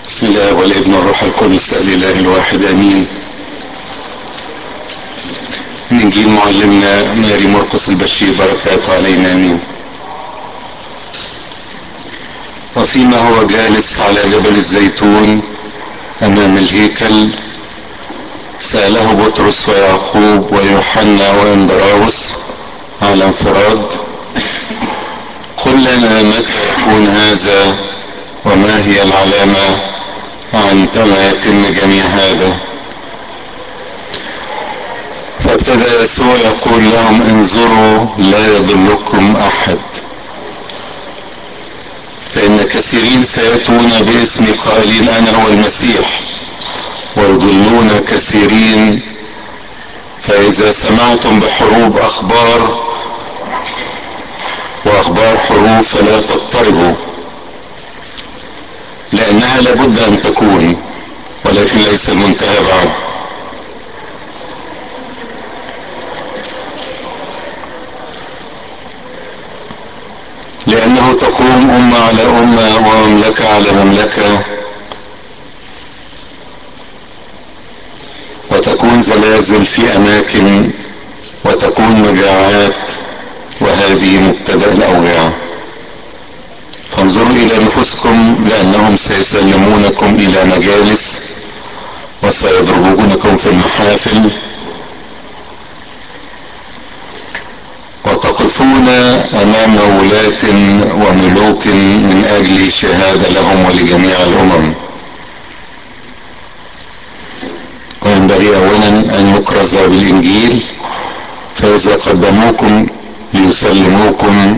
بسم الله والابن والروح القدس الاله الواحد امين من انجيل معلمنا ماري مرقس البشير بركاته علينا امين وفيما هو جالس على جبل الزيتون امام الهيكل ساله بطرس ويعقوب ويوحنا واندراوس على انفراد قل لنا متى يكون هذا وما هي العلامه عندما يتم جميع هذا فابتدى يسوع يقول لهم انظروا لا يضلكم احد فان كثيرين سياتون باسمي قائلين انا هو المسيح ويضلون كثيرين فاذا سمعتم بحروب اخبار واخبار حروب فلا تضطربوا لانها لابد ان تكون ولكن ليس المنتهى بعد لانه تقوم امه على امه ومملكه على مملكه وتكون زلازل في اماكن وتكون مجاعات وهذه مبتدا الاوجاع فانظروا الى نفوسكم لانهم سيسلمونكم الى مجالس وسيضربونكم في المحافل وتقفون امام ولاة وملوك من اجل شهادة لهم ولجميع الامم وينبغي اولا ان يكرز بالانجيل فاذا قدموكم ليسلموكم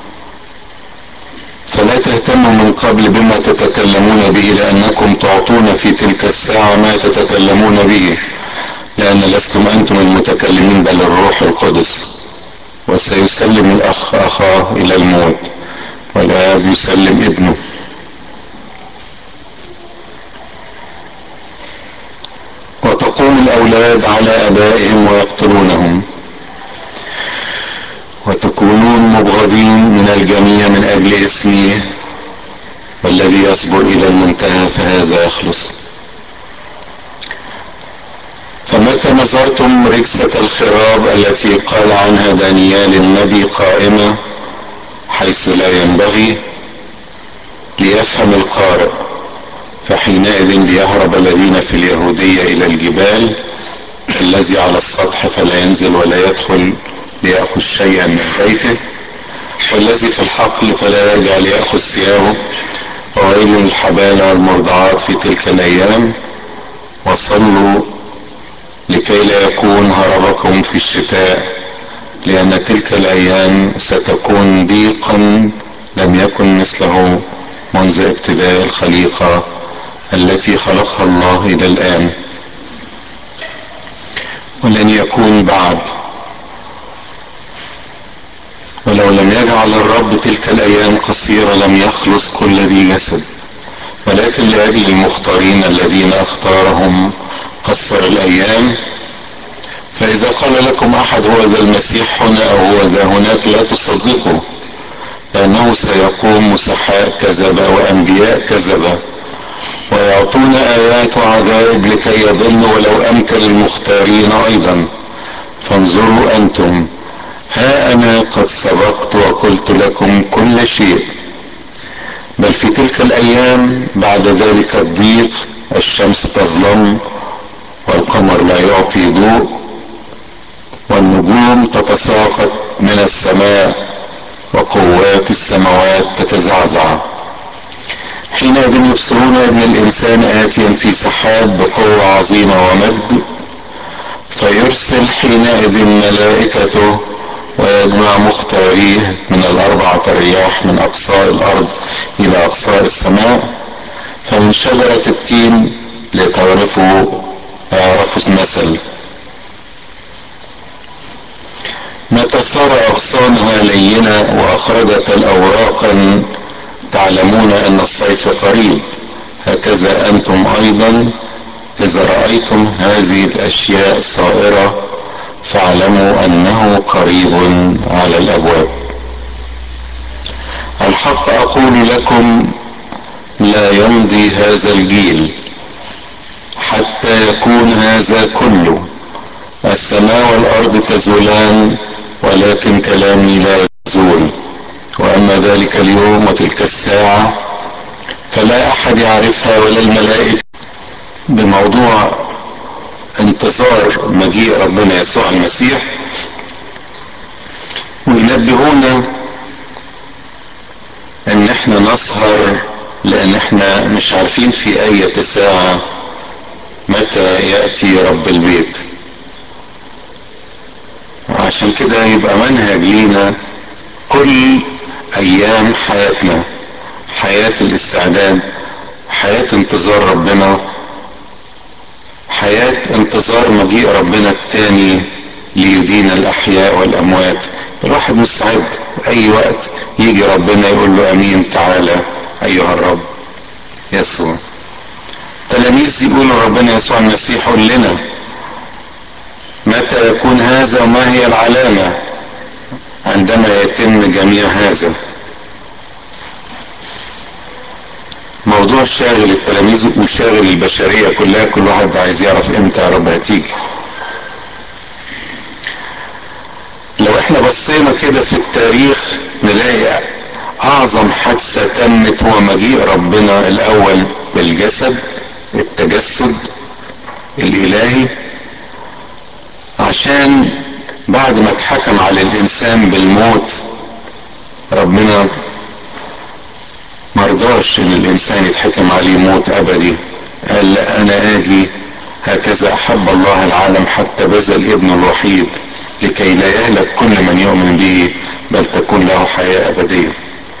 فلا تهتموا من قبل بما تتكلمون به لانكم تعطون في تلك الساعه ما تتكلمون به لان لستم انتم المتكلمين بل الروح القدس وسيسلم الاخ اخاه الى الموت والاب يسلم ابنه وتقوم الاولاد على ابائهم ويقتلونهم وتكونون مبغضين من الجميع من اجل اسمي والذي يصبر الى المنتهى فهذا يخلص فمتى نظرتم ركسة الخراب التي قال عنها دانيال النبي قائمة حيث لا ينبغي ليفهم القارئ فحينئذ ليهرب الذين في اليهودية إلى الجبال الذي على السطح فلا ينزل ولا يدخل ليأخذ شيئا من بيته والذي في الحقل فلا يرجع ليأخذ ثيابه وويل الحبال والمرضعات في تلك الأيام وصلوا لكي لا يكون هربكم في الشتاء لأن تلك الأيام ستكون ضيقا لم يكن مثله منذ ابتداء الخليقة التي خلقها الله إلى الآن ولن يكون بعد ولو لم يجعل الرب تلك الايام قصيره لم يخلص كل ذي جسد ولكن لاجل المختارين الذين اختارهم قصر الايام فاذا قال لكم احد هو ذا المسيح هنا او هو ذا هناك لا تصدقوا لانه سيقوم مسحاء كذبه وانبياء كذبه ويعطون ايات وعجائب لكي يضلوا ولو امكن المختارين ايضا فانظروا انتم ها انا قد سبقت وقلت لكم كل شيء بل في تلك الايام بعد ذلك الضيق الشمس تظلم والقمر لا يعطي ضوء والنجوم تتساقط من السماء وقوات السماوات تتزعزع حينئذ يبصرون ابن الانسان اتيا في سحاب بقوه عظيمه ومجد فيرسل حينئذ ملائكته ويجمع مختاريه من الأربعة الرياح من أقصاء الأرض إلى أقصاء السماء فمن شجرة التين لتعرفوا اعرفوا المثل متى صار أغصانها لينة وأخرجت الأوراقا تعلمون أن الصيف قريب هكذا أنتم أيضا إذا رأيتم هذه الأشياء صائرة فاعلموا انه قريب على الابواب الحق اقول لكم لا يمضي هذا الجيل حتى يكون هذا كله السماء والارض تزولان ولكن كلامي لا يزول واما ذلك اليوم وتلك الساعه فلا احد يعرفها ولا الملائكه بموضوع انتظار مجيء ربنا يسوع المسيح وينبهونا ان احنا نسهر لان احنا مش عارفين في اية ساعة متى يأتي رب البيت عشان كده يبقى منهج لينا كل ايام حياتنا حياة الاستعداد حياة انتظار ربنا حياة انتظار مجيء ربنا التاني ليدين الاحياء والاموات الواحد مستعد اي وقت يجي ربنا يقول له امين تعالى ايها الرب يسوع تلاميذ يقولوا ربنا يسوع المسيح قل لنا متى يكون هذا وما هي العلامة عندما يتم جميع هذا موضوع شاغل التلاميذ وشاغل البشرية كلها كل واحد عايز يعرف امتى يا رب هتيجي لو احنا بصينا كده في التاريخ نلاقي اعظم حادثة تمت هو مجيء ربنا الاول بالجسد التجسد الالهي عشان بعد ما اتحكم على الانسان بالموت ربنا مرضاش ان الانسان يتحكم عليه موت ابدي قال لا انا اجي هكذا احب الله العالم حتى بذل ابنه الوحيد لكي لا يهلك كل من يؤمن به بل تكون له حياة ابدية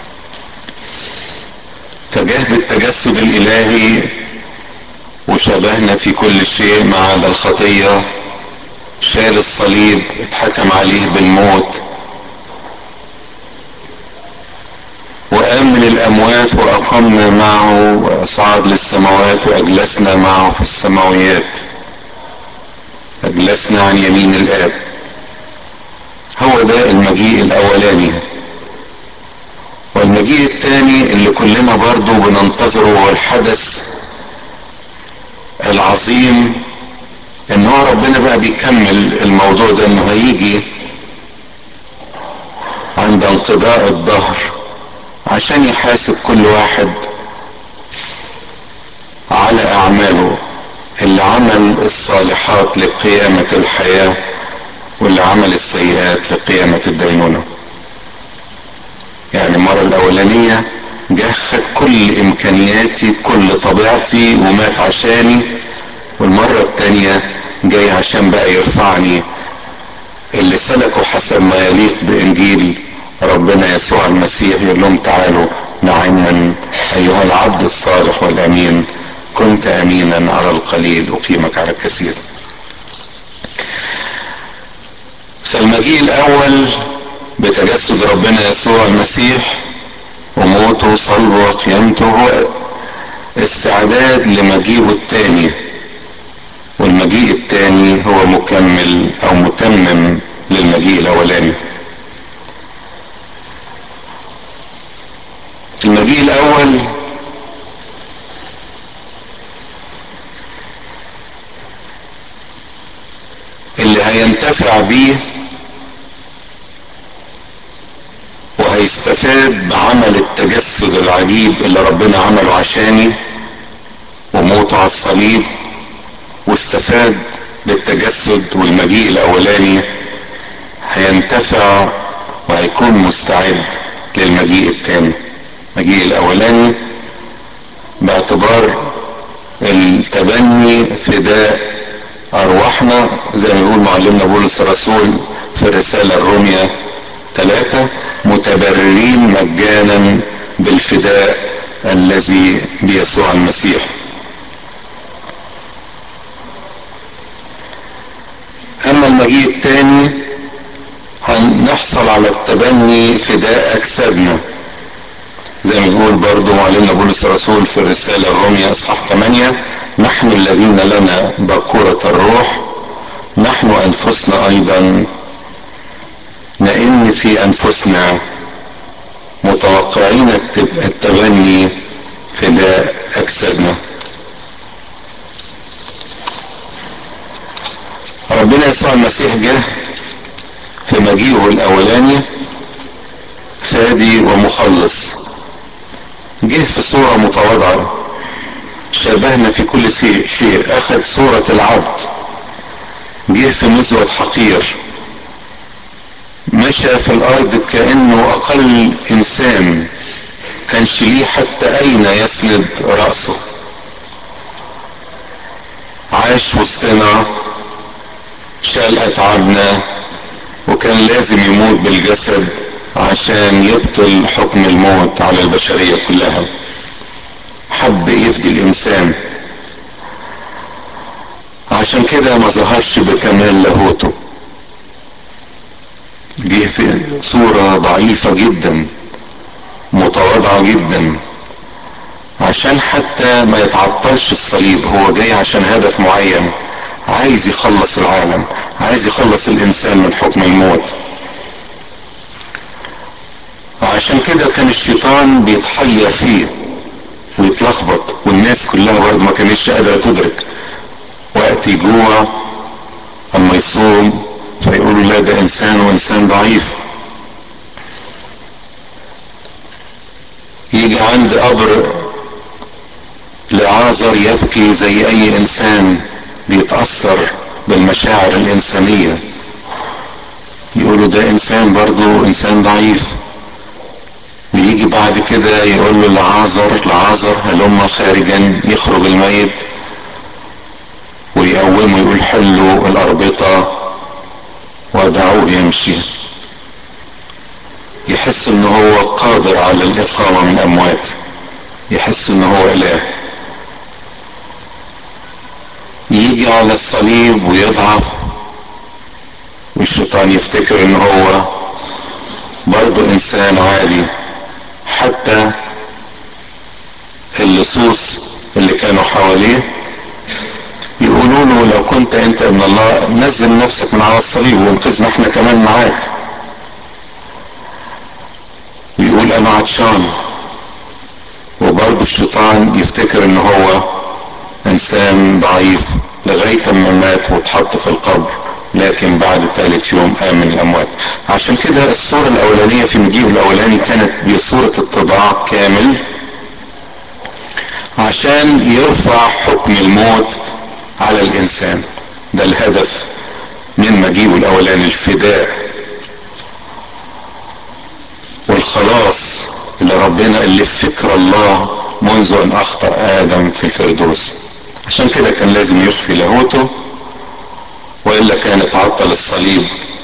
فجاه بالتجسد الالهي وشبهنا في كل شيء ما عدا الخطية شال الصليب اتحكم عليه بالموت وقام من الاموات واقمنا معه واصعد للسماوات واجلسنا معه في السماويات اجلسنا عن يمين الاب هو ده المجيء الاولاني والمجيء الثاني اللي كلنا برضو بننتظره هو الحدث العظيم ان هو ربنا بقى بيكمل الموضوع ده انه هيجي عند انقضاء الظهر عشان يحاسب كل واحد على اعماله اللي عمل الصالحات لقيامة الحياة واللي عمل السيئات لقيامة الدينونة يعني المرة الاولانية جه خد كل امكانياتي كل طبيعتي ومات عشاني والمرة التانية جاي عشان بقى يرفعني اللي سلكوا حسب ما يليق بانجيل ربنا يسوع المسيح يقول لهم تعالوا نعما ايها العبد الصالح والامين كنت امينا على القليل اقيمك على الكثير فالمجيء الاول بتجسد ربنا يسوع المسيح وموته وصلبه وقيامته هو استعداد لمجيئه الثاني والمجيء الثاني هو مكمل او متمم للمجيء الاولاني المجيء الاول اللي هينتفع بيه وهيستفاد بعمل التجسد العجيب اللي ربنا عمله عشاني وموته على الصليب واستفاد بالتجسد والمجيء الاولاني هينتفع وهيكون مستعد للمجيء الثاني المجيء الاولاني باعتبار التبني فداء ارواحنا زي ما يقول معلمنا بولس الرسول في الرسالة الرومية ثلاثة متبررين مجانا بالفداء الذي بيسوع المسيح اما المجيء الثاني هنحصل على التبني فداء اجسادنا زي ما بيقول برضو معلمنا بولس الرسول في الرسالة الرومية اصحاح 8 نحن الذين لنا بكورة الروح نحن انفسنا ايضا نئن في انفسنا متوقعين التبني فداء اجسادنا ربنا يسوع المسيح جه في مجيئه الاولاني فادي ومخلص جه في صورة متواضعة شبهنا في كل شيء اخذ صورة العبد جه في مزود حقير مشى في الارض كانه اقل انسان كانش ليه حتى اين يسند راسه عاش وسطنا شال اتعابنا وكان لازم يموت بالجسد عشان يبطل حكم الموت على البشريه كلها حب يفدي الانسان عشان كده ما ظهرش بكمال لاهوته جه في صورة ضعيفة جدا متواضعة جدا عشان حتى ما يتعطلش الصليب هو جاي عشان هدف معين عايز يخلص العالم عايز يخلص الانسان من حكم الموت وعشان كده كان الشيطان بيتحير فيه ويتلخبط والناس كلها برضه ما كانتش قادرة تدرك وقت يجوع اما يصوم فيقولوا لا ده انسان وانسان ضعيف يجي عند قبر لعازر يبكي زي اي انسان بيتأثر بالمشاعر الانسانية يقولوا ده انسان برضو انسان ضعيف ويجي بعد كده يقول له لعازر لعازر هلم خارجا يخرج الميت ويقومه يقول حلوا الاربطة ودعوه يمشي يحس ان هو قادر على الاقامة من الاموات يحس ان هو اله يجي على الصليب ويضعف والشيطان يفتكر ان هو برضه انسان عادي حتى اللصوص اللي كانوا حواليه يقولوا له لو كنت انت ابن الله نزل نفسك من على الصليب وانقذنا احنا كمان معاك يقول انا عطشان وبرضه الشيطان يفتكر ان هو انسان ضعيف لغاية ما مات واتحط في القبر لكن بعد ثالث يوم قام من الاموات عشان كده الصورة الاولانية في مجيء الاولاني كانت بصورة اتضاع كامل عشان يرفع حكم الموت على الانسان ده الهدف من مجيئه الاولاني الفداء والخلاص اللي ربنا اللي في فكر الله منذ ان اخطا ادم في الفردوس عشان كده كان لازم يخفي لاهوته والا كان اتعطل الصليب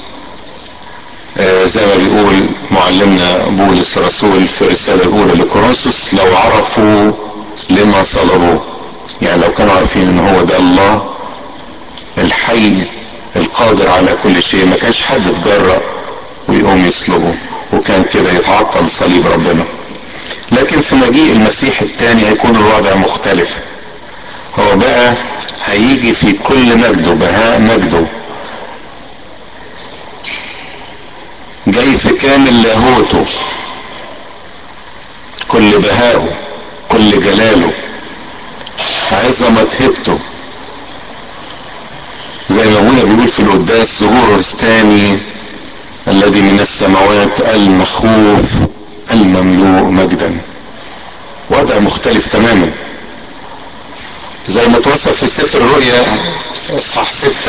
آه زي ما بيقول معلمنا بولس الرسول في الرساله الاولى لكورنثوس لو عرفوا لما صلبوه يعني لو كانوا عارفين ان هو ده الله الحي القادر على كل شيء ما كانش حد اتجرأ ويقوم يصلبه وكان كده يتعطل صليب ربنا لكن في مجيء المسيح الثاني هيكون الوضع مختلف هو بقى هيجي في كل مجده بهاء مجده جاي في كامل لاهوته كل بهائه كل جلاله عظمة هبته زي ما ابونا بيقول في القداس ظهور الثاني الذي من السماوات المخوف المملوء مجدا وضع مختلف تماما زي ما توصف في سفر الرؤيا اصحاح ستة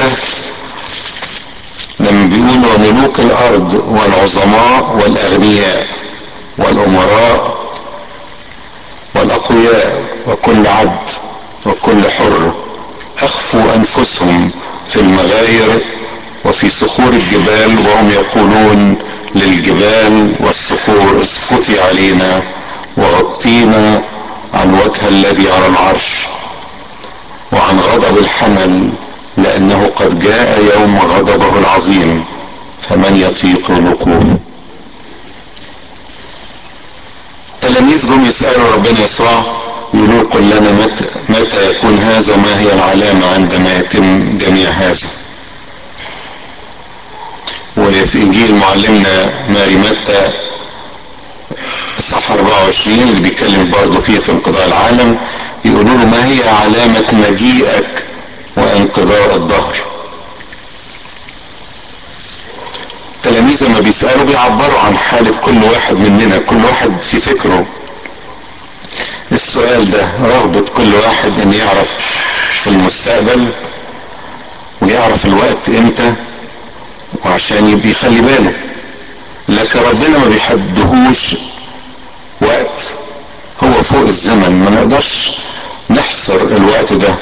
لما بيقول وملوك الارض والعظماء والاغنياء والامراء والاقوياء وكل عبد وكل حر اخفوا انفسهم في المغاير وفي صخور الجبال وهم يقولون للجبال والصخور اسقطي علينا وغطينا عن وجه الذي على العرش وعن غضب الحمل لانه قد جاء يوم غضبه العظيم فمن يطيق الوقوف تلاميذ جم يسالوا ربنا يسوع يقولوا قل لنا متى, متى يكون هذا وما هي العلامه عندما يتم جميع هذا وفي انجيل معلمنا ماري متى اصحاح 24 اللي بيتكلم برضه فيه في انقضاء العالم يقولوا له ما هي علامة مجيئك وانقضاء الظهر التلاميذ لما بيسألوا بيعبروا عن حالة كل واحد مننا كل واحد في فكره السؤال ده رغبة كل واحد ان يعرف في المستقبل ويعرف الوقت امتى وعشان يبقى يخلي باله لكن ربنا ما بيحدهوش وقت هو فوق الزمن ما نقدرش نحصر الوقت ده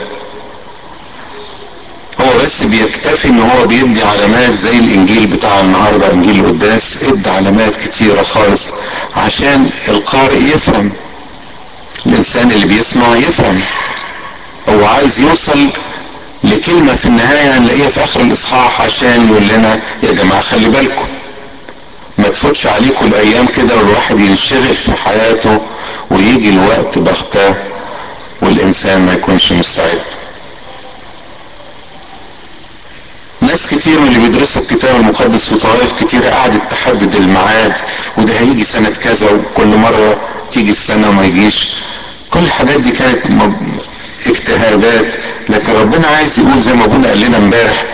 هو بس بيكتفي ان هو بيدي علامات زي الانجيل بتاع النهارده انجيل القداس ادى علامات كتيره خالص عشان القارئ يفهم الانسان اللي بيسمع يفهم هو عايز يوصل لكلمة في النهاية هنلاقيها في آخر الإصحاح عشان يقول لنا يا جماعة خلي بالكم ما تفوتش عليكم الأيام كده والواحد ينشغل في حياته ويجي الوقت بغتاه والإنسان ما يكونش مستعد ناس كتير من اللي بيدرسوا الكتاب المقدس في طوائف كتير قعدت تحدد الميعاد وده هيجي سنة كذا وكل مرة تيجي السنة وما يجيش كل الحاجات دي كانت اجتهادات لكن ربنا عايز يقول زي ما ابونا قال لنا امبارح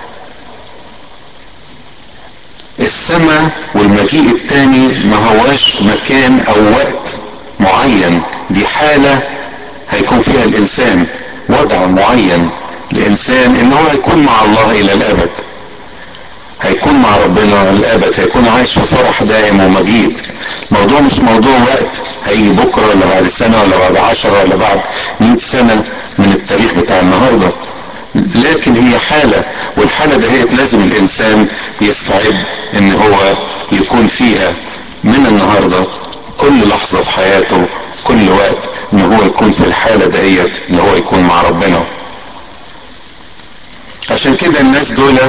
السماء والمجيء التاني ما هواش مكان او وقت معين دي حالة هيكون فيها الانسان وضع معين الانسان ان هو هيكون مع الله الى الابد هيكون مع ربنا الابد هيكون عايش في فرح دائم ومجيد الموضوع مش موضوع وقت هيجي بكره ولا بعد سنه ولا بعد عشرة ولا بعد مئة سنه من التاريخ بتاع النهارده لكن هي حالة والحالة دهيت لازم الإنسان يستعد إن هو يكون فيها من النهاردة كل لحظة في حياته كل وقت إن هو يكون في الحالة دهيت إن هو يكون مع ربنا عشان كده الناس دول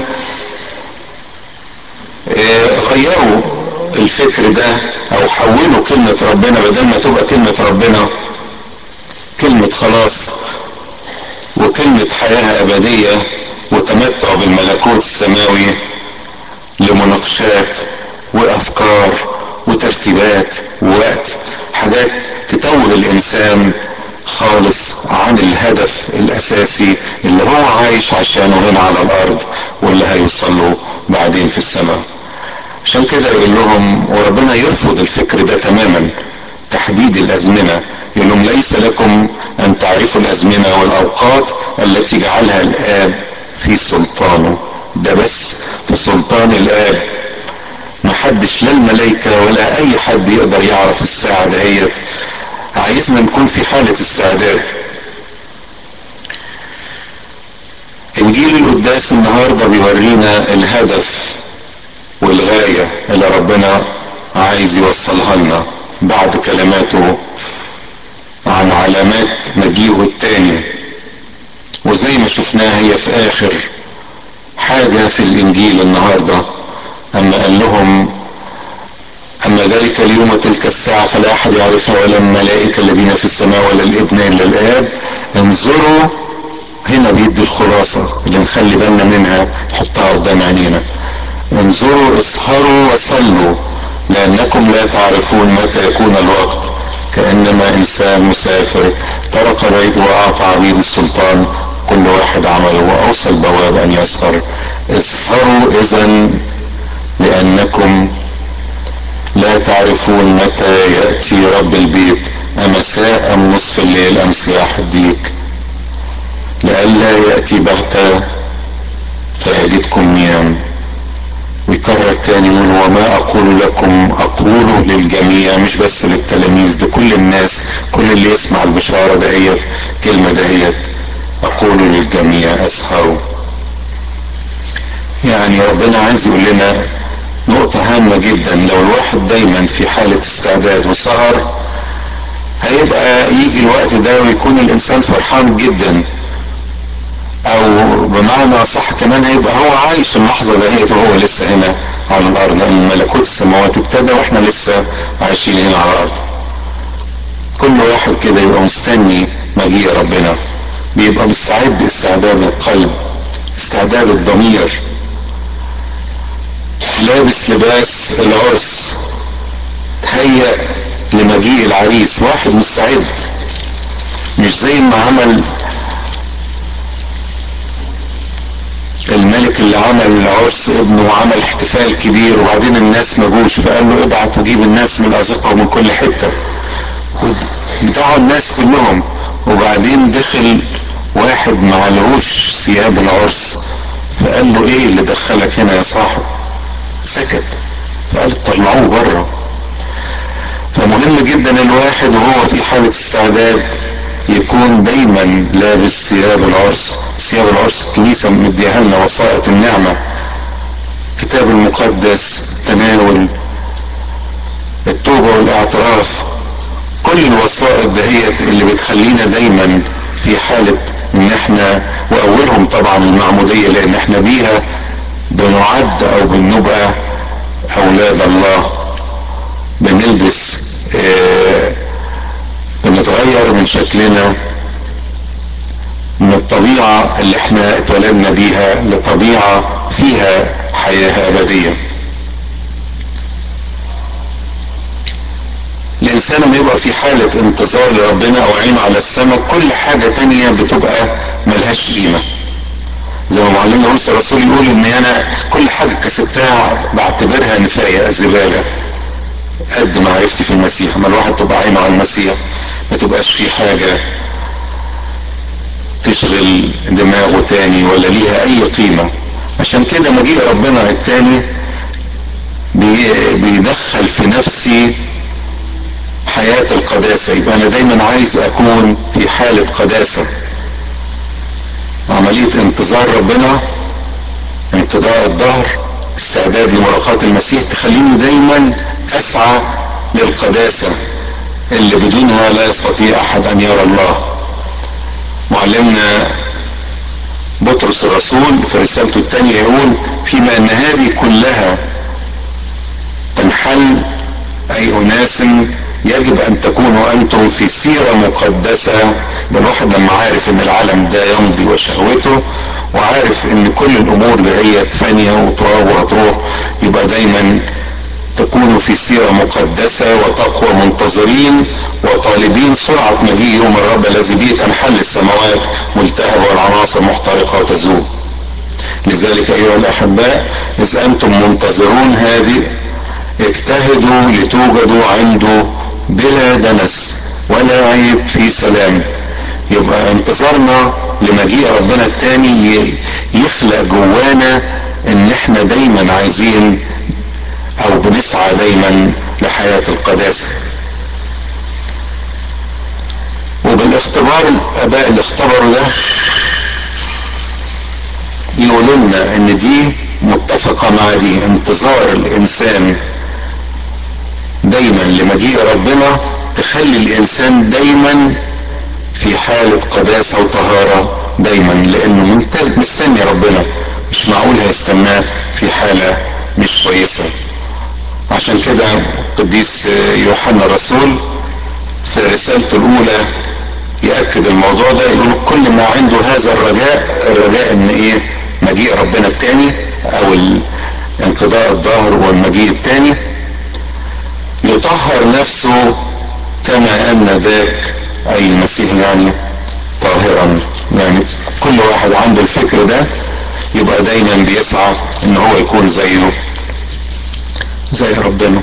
غيروا الفكر ده او حولوا كلمة ربنا بدل ما تبقى كلمة ربنا كلمة خلاص وكلمة حياة أبدية وتمتع بالملكوت السماوي لمناقشات وأفكار وترتيبات ووقت حاجات تتوه الإنسان خالص عن الهدف الأساسي اللي هو عايش عشانه هنا على الأرض واللي هيوصل له بعدين في السماء عشان كده يقول لهم وربنا يرفض الفكر ده تماما تحديد الازمنه يقول لهم ليس لكم ان تعرفوا الازمنه والاوقات التي جعلها الاب في سلطانه ده بس في سلطان الاب ما حدش لا الملائكة ولا اي حد يقدر يعرف الساعة دهيت عايزنا نكون في حالة استعداد انجيل القداس النهاردة بيورينا الهدف والغاية اللي ربنا عايز يوصلها لنا بعد كلماته عن علامات مجيئه التاني وزي ما شفناها هي في اخر حاجة في الانجيل النهاردة اما قال لهم اما ذلك اليوم وتلك الساعة فلا احد يعرفها ولا الملائكة الذين في السماء ولا الابن الا الاب انظروا هنا بيدي الخلاصة اللي نخلي بالنا منها حطها قدام عينينا انظروا اسهروا وصلوا لانكم لا تعرفون متى يكون الوقت كانما انسان مسافر ترك بيته واعطى عبيد السلطان كل واحد عمله واوصى البواب ان يسهر اسهروا اذا لانكم لا تعرفون متى ياتي رب البيت امساء ام نصف الليل ام صياح الديك لئلا ياتي بغته فيجدكم نيام ويكرر تاني يقول وما اقول لكم اقوله للجميع مش بس للتلاميذ ده كل الناس كل اللي يسمع البشارة دهيت كلمة دهيت اقول للجميع اسهروا يعني ربنا عايز يقول لنا نقطة هامة جدا لو الواحد دايما في حالة استعداد وسهر هيبقى يجي الوقت ده ويكون الانسان فرحان جدا او بمعنى صح كمان هيبقى هو عايش اللحظه دهيت وهو لسه هنا على الارض لان ملكوت السماوات ابتدى واحنا لسه عايشين هنا على الارض كل واحد كده يبقى مستني مجيء ربنا بيبقى مستعد استعداد القلب استعداد الضمير لابس لباس العرس تهيأ لمجيء العريس واحد مستعد مش زي ما عمل الملك اللي عمل عرس ابنه وعمل احتفال كبير وبعدين الناس ما جوش فقال له ابعت وجيب الناس من الازقه ومن كل حته دعوا الناس كلهم وبعدين دخل واحد معلهوش ثياب العرس فقال له ايه اللي دخلك هنا يا صاحب سكت فقال طلعوه بره فمهم جدا الواحد وهو في حالة استعداد يكون دايما لابس ثياب العرس ثياب العرس الكنيسة مديها لنا وسائط النعمة الكتاب المقدس التناول التوبة والاعتراف كل الوسائط دهيت اللي بتخلينا دايما في حالة ان احنا واولهم طبعا المعمودية لان احنا بيها بنعد او بنبقى اولاد الله بنلبس اه بنتغير من شكلنا من الطبيعة اللي احنا اتولدنا بيها لطبيعة فيها حياة ابدية الانسان لما يبقى في حالة انتظار لربنا او عينه على السماء كل حاجة تانية بتبقى ملهاش قيمة زي ما معلمنا موسى الرسول يقول ان انا كل حاجة كسبتها بعتبرها نفاية زبالة قد معرفتي في المسيح اما الواحد تبقى عينه على المسيح ما تبقاش في حاجة تشغل دماغه تاني ولا ليها اي قيمة عشان كده مجيء ربنا التاني بيدخل في نفسي حياة القداسة يبقى أنا دايما عايز أكون في حالة قداسة عملية انتظار ربنا انقضاء الظهر استعداد لملاقاة المسيح تخليني دايما أسعى للقداسة اللي بدونها لا يستطيع أحد أن يرى الله معلمنا بطرس الرسول في رسالته الثانية يقول فيما أن هذه كلها تنحل أي أناس يجب ان تكونوا انتم في سيرة مقدسة الواحد لما عارف ان العالم ده يمضي وشهوته وعارف ان كل الامور دهيت فانية وتراب وهتروح يبقى دايما تكونوا في سيرة مقدسة وتقوى منتظرين وطالبين سرعة مجيء يوم الرب الذي به تنحل السماوات ملتهبة والعناصر محترقة وتذوب لذلك ايها الاحباء اذ انتم منتظرون هذه اجتهدوا لتوجدوا عنده بلا دنس ولا عيب في سلام يبقى انتظارنا لمجيء ربنا التاني يخلق جوانا ان احنا دايما عايزين او بنسعى دايما لحياة القداسة وبالاختبار الاباء اللي اختبروا ده يقولوا لنا ان دي متفقة مع دي انتظار الانسان دايما لمجيء ربنا تخلي الانسان دايما في حالة قداسة وطهارة دايما لانه مستني ربنا مش معقول هيستناه في حالة مش كويسة عشان كده قديس يوحنا الرسول في رسالته الاولى يأكد الموضوع ده يقول كل ما عنده هذا الرجاء الرجاء ان ايه مجيء ربنا التاني او انقضاء الظهر والمجيء التاني يطهر نفسه كما ان ذاك اي المسيح يعني طاهرا يعني كل واحد عنده الفكر ده يبقى دايما بيسعى ان هو يكون زيه زي ربنا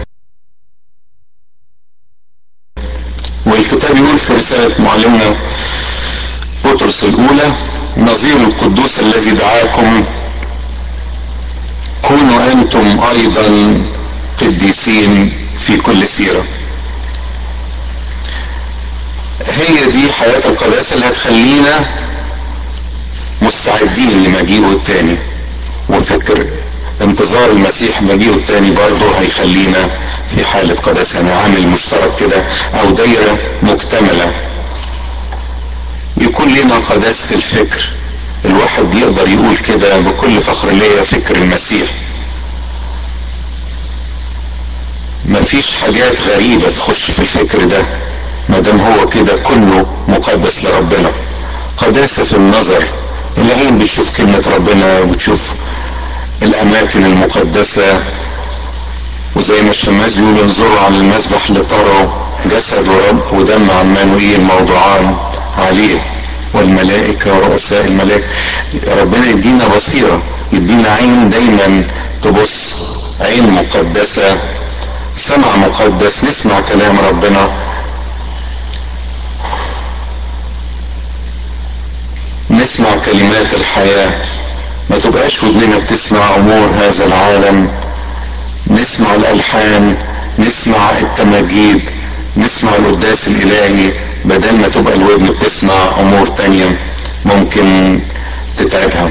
والكتاب يقول في رسالة معلمنا بطرس الأولى نظير القدوس الذي دعاكم كونوا أنتم أيضا قديسين في كل سيرة هي دي حياة القداسة اللي هتخلينا مستعدين لمجيئه التاني وفكر انتظار المسيح مجيئه التاني برضه هيخلينا في حالة قداسة يعني عامل مشترك كده او دايرة مكتملة يكون لنا قداسة الفكر الواحد يقدر يقول كده بكل فخر ليا فكر المسيح مفيش حاجات غريبة تخش في الفكر ده مادام هو كده كله مقدس لربنا قداسة في النظر العين بتشوف كلمة ربنا وبتشوف الأماكن المقدسة وزي ما الشماس بيقول انظروا على المسبح لتروا جسد ورب ودم عمانوئيل موضوعان عليه والملائكة ورؤساء الملائكة ربنا يدينا بصيرة يدينا عين دايما تبص عين مقدسة سمع مقدس نسمع كلام ربنا نسمع كلمات الحياة ما تبقاش ودننا بتسمع امور هذا العالم نسمع الالحان نسمع التماجيد نسمع القداس الالهي بدل ما تبقى الودن بتسمع امور تانية ممكن تتعبها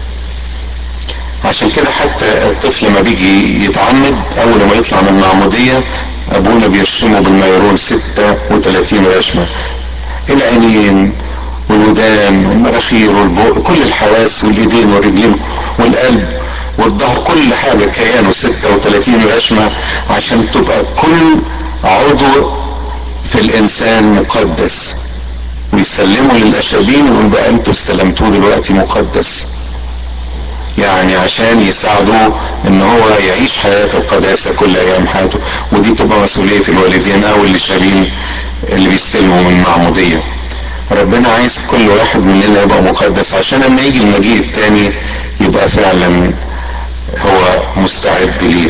عشان كده حتى الطفل لما بيجي يتعمد اول ما يطلع من المعمودية ابونا بيرشمه بالميرون 36 رشمة العينين والودان والمراخير والبق كل الحواس والايدين والرجلين والقلب والظهر كل حاجة كيانه 36 رشمة عشان تبقى كل عضو في الانسان مقدس ويسلموا للاشابين ويقول بقى انتوا استلمتوه دلوقتي مقدس يعني عشان يساعدوه ان هو يعيش حياة القداسة كل ايام حياته ودي تبقى مسؤولية الوالدين او اللي شارين اللي بيستلموا من المعمودية ربنا عايز كل واحد مننا يبقى مقدس عشان لما يجي المجيء التاني يبقى فعلا هو مستعد ليه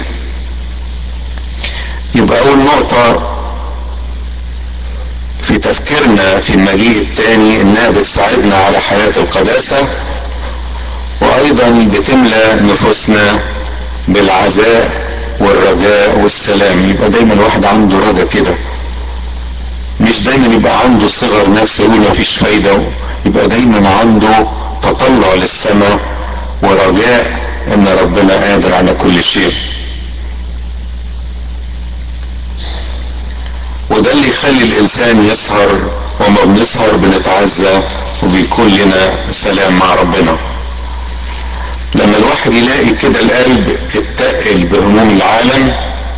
يبقى اول نقطة في تفكيرنا في المجيء التاني انها بتساعدنا على حياة القداسة وايضا بتملى نفوسنا بالعزاء والرجاء والسلام يبقى دايما الواحد عنده رجاء كده مش دايما يبقى عنده صغر نفس يقول مفيش فايدة يبقى دايما عنده تطلع للسماء ورجاء ان ربنا قادر على كل شيء وده اللي يخلي الانسان يسهر وما بنسهر بنتعزى وبيكون لنا سلام مع ربنا لما الواحد يلاقي كده القلب اتقل بهموم العالم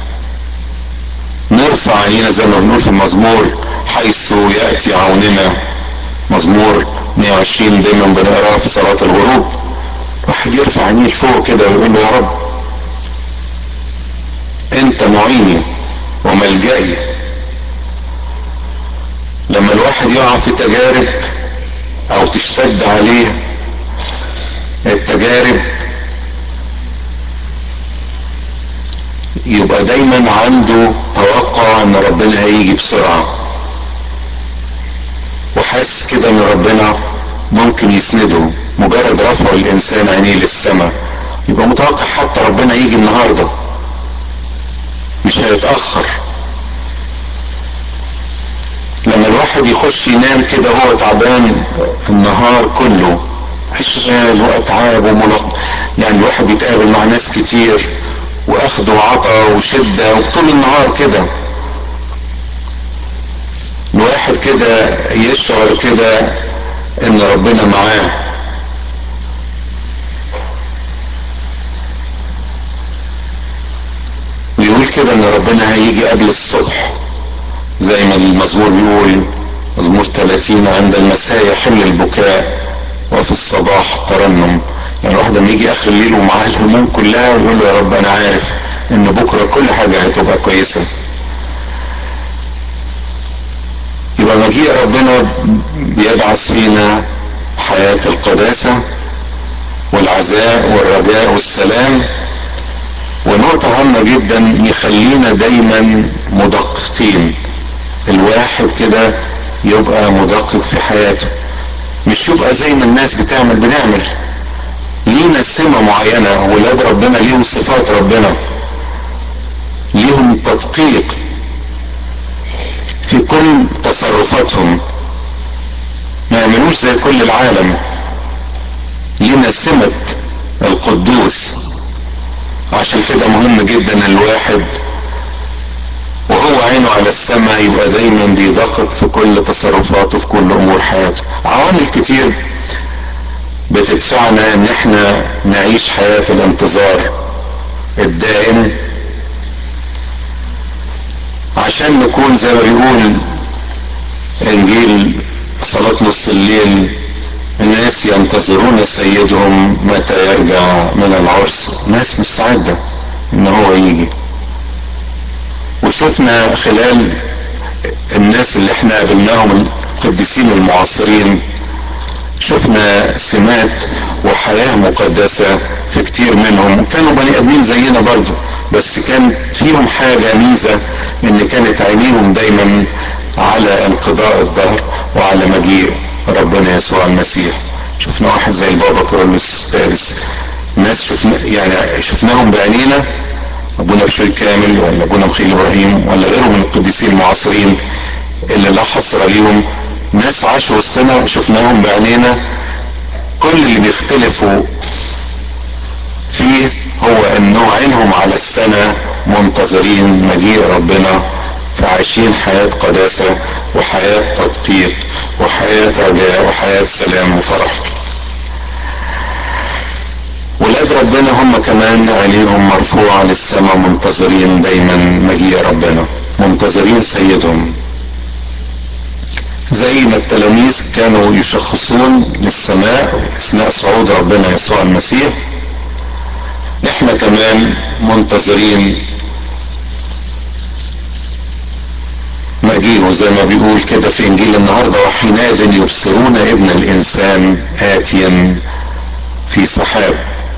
نرفع عينينا زي ما بنقول في المزمور حيث ياتي عوننا مزمور 120 دايما بنقراه في صلاه الغروب واحد يرفع عينيه لفوق كده ويقول له يا رب انت معيني وملجئي لما الواحد يقع في تجارب او تشتد عليه التجارب يبقى دايما عنده توقع ان ربنا هيجي بسرعة وحاسس كده ان ربنا ممكن يسنده مجرد رفع الانسان عينيه للسماء يبقى متوقع حتى ربنا يجي النهارده مش هيتاخر لما الواحد يخش ينام كده وهو تعبان النهار كله اشغال واتعاب وملق يعني الواحد بيتقابل مع ناس كتير واخد وعطا وشده وطول النهار كده الواحد كده يشعر كده ان ربنا معاه ويقول كده ان ربنا هيجي قبل الصبح زي ما المزمور بيقول مزمور 30 عند المساء يحل البكاء وفي الصباح ترنم يعني الواحد لما يجي اخر الليل ومعاه الهموم كلها ويقول له يا رب انا عارف ان بكره كل حاجه هتبقى كويسه يبقى مجيء ربنا بيبعث فينا حياه القداسه والعزاء والرجاء والسلام ونقطة هامة جدا يخلينا دايما مدققين الواحد كده يبقى مدقق في حياته مش يبقى زي ما الناس بتعمل بنعمل لينا سمة معينة ولاد ربنا ليهم صفات ربنا ليهم تدقيق في كل تصرفاتهم ما يعملوش زي كل العالم لينا سمة القدوس عشان كده مهم جدا الواحد وهو عينه على السماء يبقى دايما بيدقق في كل تصرفاته في كل امور حياته عوامل كتير بتدفعنا ان احنا نعيش حياة الانتظار الدائم عشان نكون زي ما بيقول انجيل صلاة نص الليل الناس ينتظرون سيدهم متى يرجع من العرس ناس مستعدة ان هو يجي وشفنا خلال الناس اللي احنا قابلناهم القديسين المعاصرين شفنا سمات وحياة مقدسة في كتير منهم كانوا بني ادمين زينا برضو بس كان فيهم حاجة ميزة ان كانت عينيهم دايما على انقضاء الدهر وعلى مجيء ربنا يسوع المسيح شفنا واحد زي البابا كرولوس السادس ناس شفنا يعني شفناهم بعينينا ابونا بشوي كامل ولا ابونا مخيل ابراهيم ولا غيره من القديسين المعاصرين اللي لا حصر ليهم ناس عاشوا وسطنا شفناهم بعينينا كل اللي بيختلفوا فيه هو انه عينهم على السنة منتظرين مجيء ربنا فعايشين حياة قداسة وحياة تدقيق وحياة رجاء وحياة سلام وفرح ولاد ربنا هم كمان عينيهم مرفوعة للسماء منتظرين دايما مجيء ربنا منتظرين سيدهم زي ما التلاميذ كانوا يشخصون للسماء اثناء صعود ربنا يسوع المسيح احنا كمان منتظرين مجيئه زي ما بيقول كده في انجيل النهارده وحينئذ يبصرون ابن الانسان اتيا في سحاب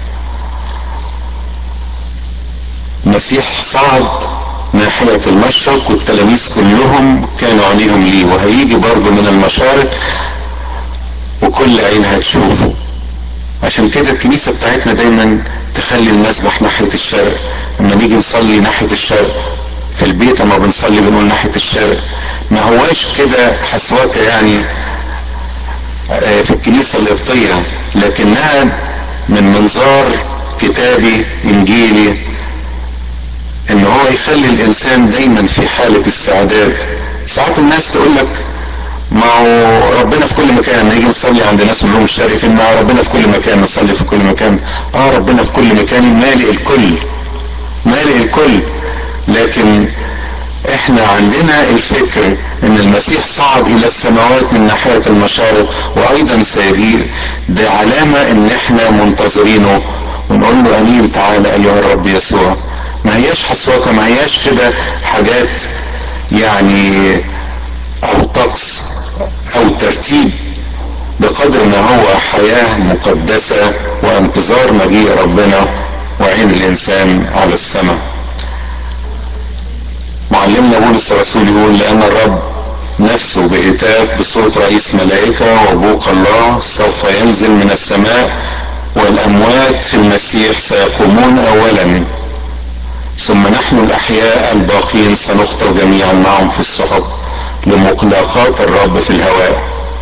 المسيح صعد ناحية المشرق والتلاميذ كلهم كانوا عينيهم ليه وهيجي برضه من المشارق وكل عين هتشوفه عشان كده الكنيسة بتاعتنا دايما تخلي المسبح ناحية الشرق لما نيجي نصلي ناحية الشرق في البيت اما بنصلي بنقول ناحية الشرق ما هواش كده حسواكة يعني في الكنيسة القبطية لكنها من منظار كتابي انجيلي ان هو يخلي الانسان دايما في حالة استعداد ساعات الناس تقول لك ما هو ربنا في كل مكان لما يجي نصلي عند ناس نقول لهم الشرق فين ما ربنا في كل مكان نصلي في كل مكان اه ربنا في كل مكان مالئ الكل مالئ الكل لكن احنا عندنا الفكر ان المسيح صعد الى السماوات من ناحية المشارق وايضا سيجيء ده علامة ان احنا منتظرينه ونقول له امين تعالى ايها الرب يسوع ما هياش حسواقة ما هياش كده حاجات يعني او طقس او ترتيب بقدر ما هو حياة مقدسة وانتظار مجيء ربنا وعين الانسان على السماء معلمنا بولس الرسول يقول لان الرب نفسه بهتاف بصوت رئيس ملائكة وبوق الله سوف ينزل من السماء والاموات في المسيح سيقومون اولا ثم نحن الاحياء الباقين سنخطر جميعا معهم في السحب لمقلاقات الرب في الهواء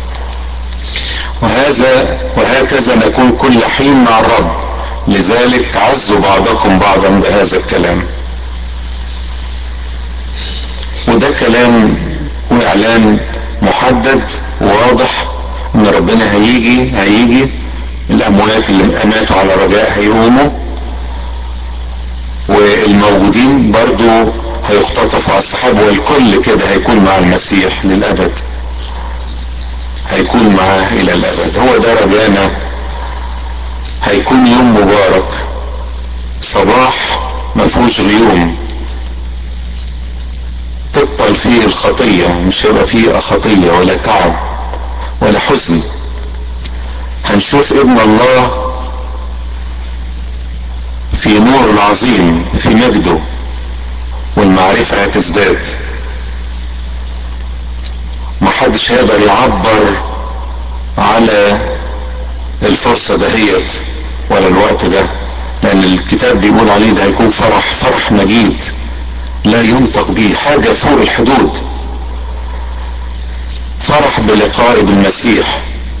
وهذا وهكذا نكون كل حين مع الرب لذلك عزوا بعضكم بعضا بهذا الكلام وده كلام واعلان محدد واضح ان ربنا هيجي هيجي الاموات اللي اماتوا على رجاء هيقوموا والموجودين برضو هيختطفوا على السحاب والكل كده هيكون مع المسيح للابد هيكون معاه الى الابد هو ده رجانا هيكون يوم مبارك صباح ما فيهوش غيوم تبطل فيه الخطية مش هيبقى فيه خطية ولا تعب ولا حزن هنشوف ابن الله في نور العظيم في مجده والمعرفة هتزداد محدش هيقدر يعبر على الفرصة دهيت ولا الوقت ده لان الكتاب بيقول عليه ده هيكون فرح فرح مجيد لا ينطق به حاجة فوق الحدود فرح بلقاء بالمسيح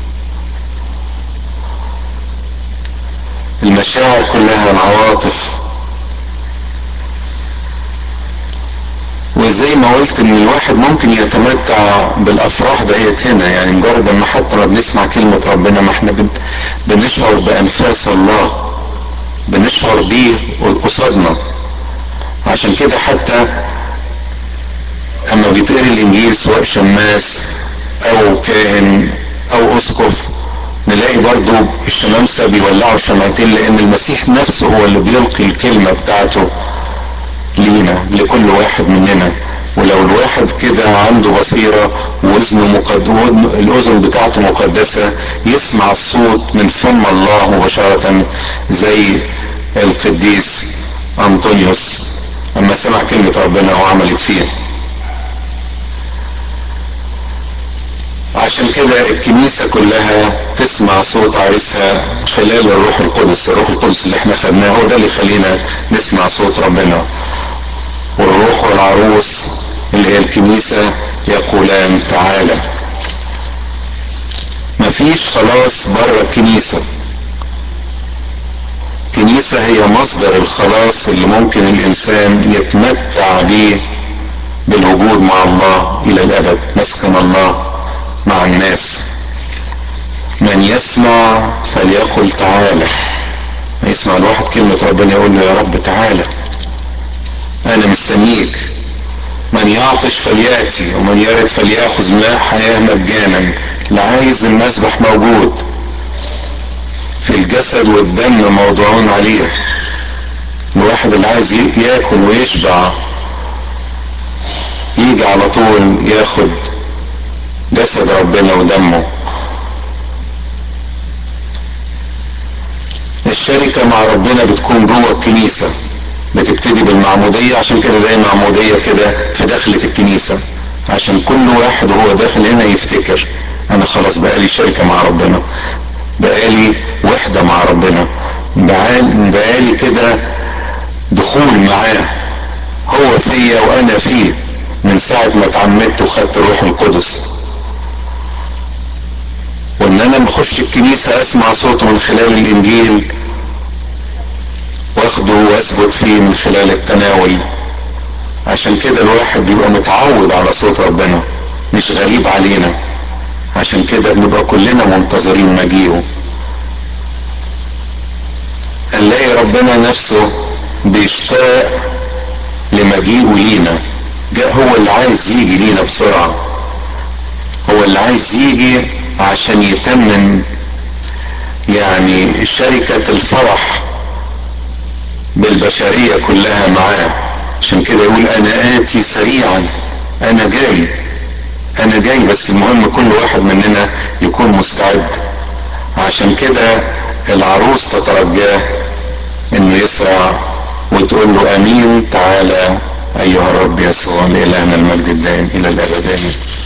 المشاعر كلها العواطف وزي ما قلت ان الواحد ممكن يتمتع بالافراح دهيت هنا يعني مجرد ما حتى ما بنسمع كلمة ربنا ما احنا بن بنشعر بانفاس الله بنشعر بيه قصادنا عشان كده حتى اما بيتقري الانجيل سواء شماس او كاهن او اسقف نلاقي برضو الشمامسة بيولعوا شمعتين لان المسيح نفسه هو اللي بيلقي الكلمة بتاعته لينا لكل واحد مننا ولو الواحد كده عنده بصيرة وأذنه مقد... الأذن بتاعته مقدسة يسمع الصوت من فم الله مباشرة زي القديس أنطونيوس أما سمع كلمة ربنا وعملت فيه عشان كده الكنيسة كلها تسمع صوت عريسها خلال الروح القدس الروح القدس اللي احنا خدناه هو ده اللي يخلينا نسمع صوت ربنا والروح والعروس اللي هي الكنيسة يقولان تعالى مفيش خلاص بره الكنيسة الكنيسة هي مصدر الخلاص اللي ممكن الإنسان يتمتع به بالوجود مع الله إلى الأبد مسكن الله مع الناس من يسمع فليقل تعالى يسمع الواحد كلمة ربنا يقول له يا رب تعالى أنا مستنيك من يعطش فليأتي ومن يرد فليأخذ ماء حياة مجانا اللي عايز المسبح موجود في الجسد والدم موضوعون عليه الواحد اللي عايز ياكل ويشبع يجي على طول ياخد جسد ربنا ودمه الشركة مع ربنا بتكون جوه الكنيسة بتبتدي بالمعمودية عشان كده زي معمودية كده في داخلة الكنيسة عشان كل واحد وهو داخل هنا يفتكر انا خلاص بقالي شركة مع ربنا بقالي وحدة مع ربنا بقالي كده دخول معاه هو فيا وانا فيه من ساعة ما اتعمدت وخدت الروح القدس وان انا بخش الكنيسة اسمع صوته من خلال الانجيل واخده واثبت فيه من خلال التناول عشان كده الواحد بيبقى متعود على صوت ربنا مش غريب علينا عشان كده بنبقى كلنا منتظرين مجيئه نلاقي ربنا نفسه بيشتاق لمجيئه لينا جاء هو اللي عايز يجي لينا بسرعة هو اللي عايز يجي عشان يتمم يعني شركة الفرح بالبشرية كلها معاه عشان كده يقول انا اتي سريعا انا جاي انا جاي بس المهم كل واحد مننا يكون مستعد عشان كده العروس تترجاه انه يسرع وتقول له امين تعالى ايها الرب يسوع لالهنا المجد الدائم الى الابد امين